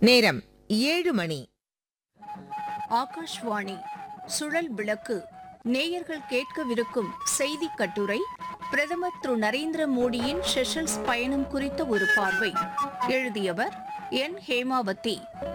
நேரம் ஏழு மணி ஆகாஷ்வாணி சுழல் விளக்கு நேயர்கள் கேட்கவிருக்கும் செய்தி கட்டுரை பிரதமர் திரு நரேந்திர மோடியின் செஷல்ஸ் பயணம் குறித்த ஒரு பார்வை எழுதியவர் என் ஹேமாவதி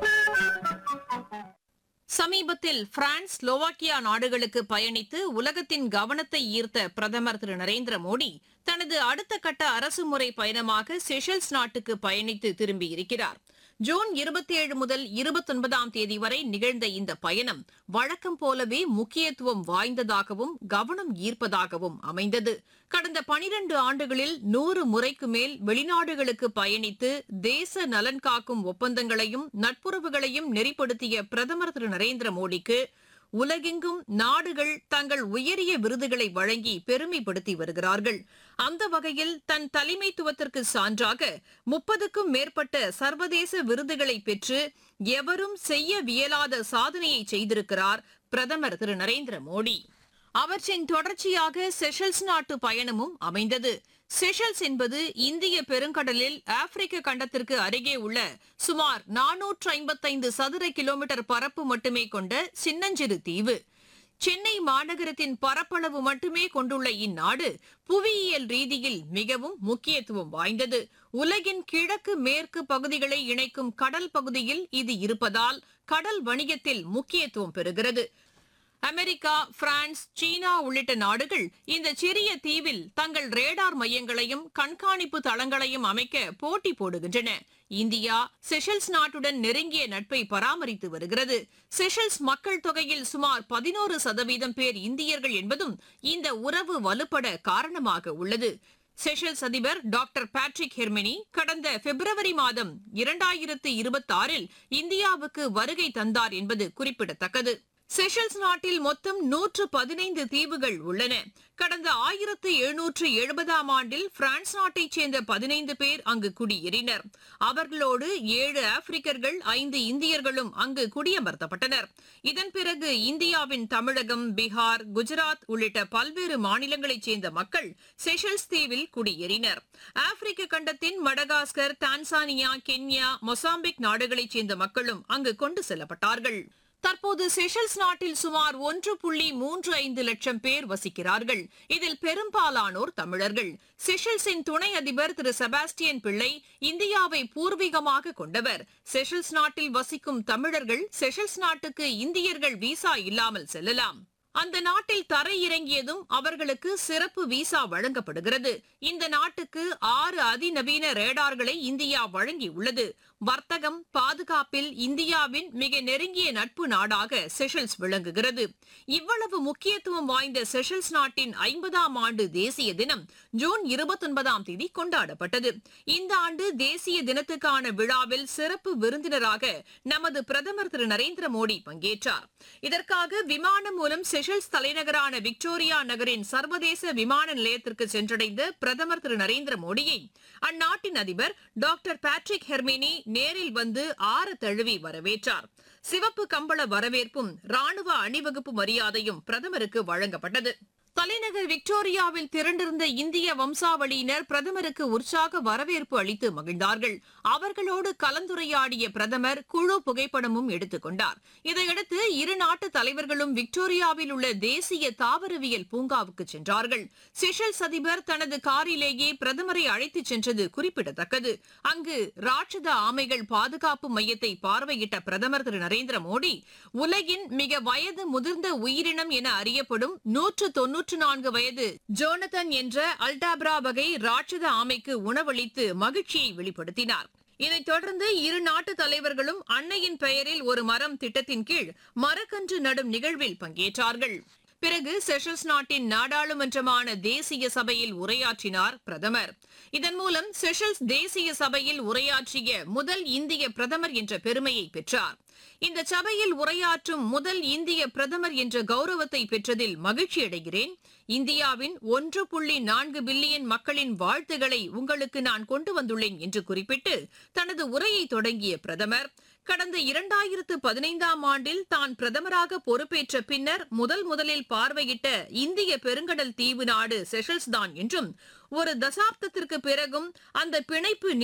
சமீபத்தில் பிரான்ஸ் ஸ்லோவாக்கியா நாடுகளுக்கு பயணித்து உலகத்தின் கவனத்தை ஈர்த்த பிரதமர் திரு நரேந்திர மோடி தனது அடுத்த கட்ட அரசுமுறை பயணமாக செஷல்ஸ் நாட்டுக்கு பயணித்து திரும்பியிருக்கிறார் ஜூன் இருபத்தி ஏழு முதல் இருபத்தொன்பதாம் தேதி வரை நிகழ்ந்த இந்த பயணம் வழக்கம் போலவே முக்கியத்துவம் வாய்ந்ததாகவும் கவனம் ஈர்ப்பதாகவும் அமைந்தது கடந்த பனிரண்டு ஆண்டுகளில் நூறு முறைக்கு மேல் வெளிநாடுகளுக்கு பயணித்து தேச நலன் காக்கும் ஒப்பந்தங்களையும் நட்புறவுகளையும் நெறிப்படுத்திய பிரதமர் திரு நரேந்திர மோடிக்கு உலகெங்கும் நாடுகள் தங்கள் உயரிய விருதுகளை வழங்கி பெருமைப்படுத்தி வருகிறார்கள் அந்த வகையில் தன் தலைமைத்துவத்திற்கு சான்றாக முப்பதுக்கும் மேற்பட்ட சர்வதேச விருதுகளை பெற்று எவரும் செய்ய வியலாத சாதனையை செய்திருக்கிறார் பிரதமர் திரு நரேந்திர மோடி அவற்றின் தொடர்ச்சியாக செஷல்ஸ் நாட்டு பயணமும் அமைந்தது செஷல்ஸ் என்பது இந்திய பெருங்கடலில் ஆப்பிரிக்க கண்டத்திற்கு அருகே உள்ள சுமார் நானூற்று ஐம்பத்தைந்து சதுர கிலோமீட்டர் பரப்பு மட்டுமே கொண்ட சின்னஞ்சிறு தீவு சென்னை மாநகரத்தின் பரப்பளவு மட்டுமே கொண்டுள்ள இந்நாடு புவியியல் ரீதியில் மிகவும் முக்கியத்துவம் வாய்ந்தது உலகின் கிழக்கு மேற்கு பகுதிகளை இணைக்கும் கடல் பகுதியில் இது இருப்பதால் கடல் வணிகத்தில் முக்கியத்துவம் பெறுகிறது அமெரிக்கா பிரான்ஸ் சீனா உள்ளிட்ட நாடுகள் இந்த சிறிய தீவில் தங்கள் ரேடார் மையங்களையும் கண்காணிப்பு தளங்களையும் அமைக்க போட்டி போடுகின்றன இந்தியா செஷல்ஸ் நாட்டுடன் நெருங்கிய நட்பை பராமரித்து வருகிறது செஷல்ஸ் மக்கள் தொகையில் சுமார் பதினோரு சதவீதம் பேர் இந்தியர்கள் என்பதும் இந்த உறவு வலுப்பட காரணமாக உள்ளது செஷல்ஸ் அதிபர் டாக்டர் பேட்ரிக் ஹெர்மினி கடந்த பிப்ரவரி மாதம் இரண்டாயிரத்து இருபத்தாறில் இந்தியாவுக்கு வருகை தந்தார் என்பது குறிப்பிடத்தக்கது செஷல்ஸ் நாட்டில் மொத்தம் நூற்று பதினைந்து தீவுகள் உள்ளன கடந்த ஆயிரத்து எழுநூற்று எழுபதாம் ஆண்டில் பிரான்ஸ் நாட்டைச் சேர்ந்த பதினைந்து பேர் அங்கு குடியேறினர் அவர்களோடு ஏழு ஆப்பிரிக்கர்கள் ஐந்து இந்தியர்களும் அங்கு குடியமர்த்தப்பட்டனர் இதன் பிறகு இந்தியாவின் தமிழகம் பீகார் குஜராத் உள்ளிட்ட பல்வேறு மாநிலங்களைச் சேர்ந்த மக்கள் செஷல்ஸ் தீவில் குடியேறினர் ஆப்பிரிக்க கண்டத்தின் மடகாஸ்கர் தான்சானியா கென்யா மொசாம்பிக் நாடுகளைச் சேர்ந்த மக்களும் அங்கு கொண்டு செல்லப்பட்டார்கள் தற்போது செஷல்ஸ் நாட்டில் சுமார் ஒன்று புள்ளி மூன்று ஐந்து லட்சம் பேர் வசிக்கிறார்கள் இதில் பெரும்பாலானோர் தமிழர்கள் செஷல்ஸின் துணை அதிபர் திரு செபாஸ்டியன் பிள்ளை இந்தியாவை பூர்வீகமாக கொண்டவர் செஷல்ஸ் நாட்டில் வசிக்கும் தமிழர்கள் செஷல்ஸ் நாட்டுக்கு இந்தியர்கள் விசா இல்லாமல் செல்லலாம் அந்த நாட்டில் தரையிறங்கியதும் அவர்களுக்கு சிறப்பு விசா வழங்கப்படுகிறது இந்த நாட்டுக்கு ஆறு அதிநவீன ரேடார்களை இந்தியா வழங்கியுள்ளது வர்த்தகம் பாதுகாப்பில் இந்தியாவின் மிக நெருங்கிய நட்பு நாடாக செஷல்ஸ் விளங்குகிறது இவ்வளவு முக்கியத்துவம் வாய்ந்த செஷல்ஸ் நாட்டின் ஐம்பதாம் ஆண்டு தேசிய தினம் ஜூன் இருபத்தொன்பதாம் தேதி கொண்டாடப்பட்டது இந்த ஆண்டு தேசிய தினத்துக்கான விழாவில் சிறப்பு விருந்தினராக நமது பிரதமர் திரு நரேந்திர மோடி பங்கேற்றார் இதற்காக விமானம் மூலம் செஷல்ஸ் தலைநகரான விக்டோரியா நகரின் சர்வதேச விமான நிலையத்திற்கு சென்றடைந்த பிரதமர் திரு நரேந்திர மோடியை அந்நாட்டின் அதிபர் டாக்டர் பேட்ரிக் ஹெர்மினி நேரில் வந்து ஆற தழுவி வரவேற்றார் சிவப்பு கம்பள வரவேற்பும் ராணுவ அணிவகுப்பு மரியாதையும் பிரதமருக்கு வழங்கப்பட்டது தலைநகர் விக்டோரியாவில் திரண்டிருந்த இந்திய வம்சாவளியினர் பிரதமருக்கு உற்சாக வரவேற்பு அளித்து மகிழ்ந்தார்கள் அவர்களோடு கலந்துரையாடிய பிரதமர் குழு புகைப்படமும் எடுத்துக் கொண்டார் இதையடுத்து இரு நாட்டு தலைவர்களும் விக்டோரியாவில் உள்ள தேசிய தாவரவியல் பூங்காவுக்கு சென்றார்கள் செஷல்ஸ் அதிபர் தனது காரிலேயே பிரதமரை அழைத்துச் சென்றது குறிப்பிடத்தக்கது அங்கு ராட்சத ஆமைகள் பாதுகாப்பு மையத்தை பார்வையிட்ட பிரதமர் திரு நரேந்திர மோடி உலகின் மிக வயது முதிர்ந்த உயிரினம் என அறியப்படும் நூற்று தொன்னூற்று நான்கு வயது ஜோனதன் என்ற அல்டாப்ரா வகை ராட்சத ஆமைக்கு உணவளித்து மகிழ்ச்சியை வெளிப்படுத்தினார் இதைத் தொடர்ந்து இரு நாட்டு தலைவர்களும் அன்னையின் பெயரில் ஒரு மரம் திட்டத்தின் கீழ் மரக்கன்று நடும் நிகழ்வில் பங்கேற்றார்கள் பிறகு செஷல்ஸ் நாட்டின் நாடாளுமன்றமான தேசிய சபையில் உரையாற்றினார் பிரதமர் இதன் மூலம் செஷல்ஸ் தேசிய சபையில் உரையாற்றிய முதல் இந்திய பிரதமர் என்ற பெருமையை பெற்றார் இந்த சபையில் உரையாற்றும் முதல் இந்திய பிரதமர் என்ற கௌரவத்தை பெற்றதில் மகிழ்ச்சி அடைகிறேன் இந்தியாவின் ஒன்று புள்ளி நான்கு பில்லியன் மக்களின் வாழ்த்துகளை உங்களுக்கு நான் கொண்டு வந்துள்ளேன் என்று குறிப்பிட்டு தனது உரையை தொடங்கிய பிரதமர் கடந்த இரண்டாயிரத்து பதினைந்தாம் ஆண்டில் தான் பிரதமராக பொறுப்பேற்ற பின்னர் முதல் முதலில் பார்வையிட்ட இந்திய பெருங்கடல் தீவு நாடு செஷல்ஸ் தான் என்றும் ஒரு தசாப்தத்திற்கு பிறகும் அந்த பிணைப்பு